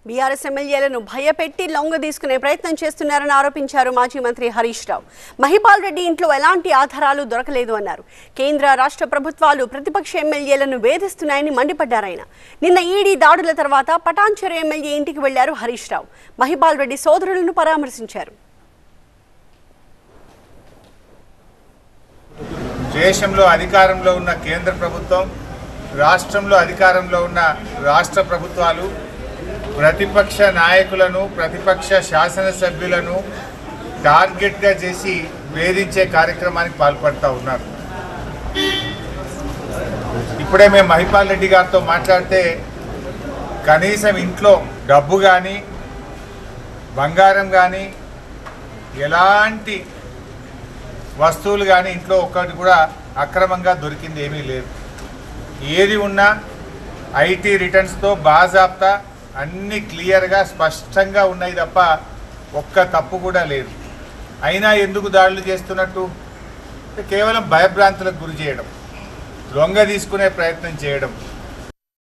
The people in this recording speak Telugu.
బీఆర్ఎస్ ఎమ్మెల్యేలను భయపెట్టి లొంగ తీసుకునే ప్రయత్నం చేస్తున్నారని ఆరోపించారు మాజీ మంత్రి హరీష్ రావు మహిపాల్ రెడ్డి ఇంట్లో ఎలాంటి ఆధారాలు దొరకలేదు అన్నారు కేంద్ర రాష్ట్ర ప్రభుత్వాలు ప్రతిపక్ష ఎమ్మెల్యేలను వేధిస్తున్నాయని మండిపడ్డారు ఆయన నిన్న ఈడీ దాడుల తర్వాత పటాన్చెరు ఎమ్మెల్యే ఇంటికి వెళ్లారు హరీష్ రావు మహిపాల్ రెడ్డి సోదరులను పరామర్శించారు దేశంలో అధికారంలో ఉన్న కేంద్ర ప్రభుత్వం రాష్ట్రంలో అధికారంలో ఉన్న రాష్ట్ర ప్రభుత్వాలు ప్రతిపక్ష నాయకులను ప్రతిపక్ష శాసనసభ్యులను టార్గెట్గా చేసి వేధించే కార్యక్రమానికి పాల్పడుతూ ఉన్నారు ఇప్పుడే మేము మహిపాల్ రెడ్డి గారితో మాట్లాడితే కనీసం ఇంట్లో డబ్బు కానీ బంగారం కానీ ఎలాంటి వస్తువులు కానీ ఇంట్లో ఒక్కటి కూడా అక్రమంగా దొరికింది ఏమీ లేదు ఏది ఉన్నా ఐటీ రిటర్న్స్తో బాజాప్తా అన్నీ క్లియర్గా స్పష్టంగా ఉన్నాయి తప్ప ఒక్క తప్పు కూడా లేదు అయినా ఎందుకు దాడులు చేస్తున్నట్టు కేవలం భయభ్రాంతులకు గురి చేయడం లొంగ తీసుకునే ప్రయత్నం చేయడం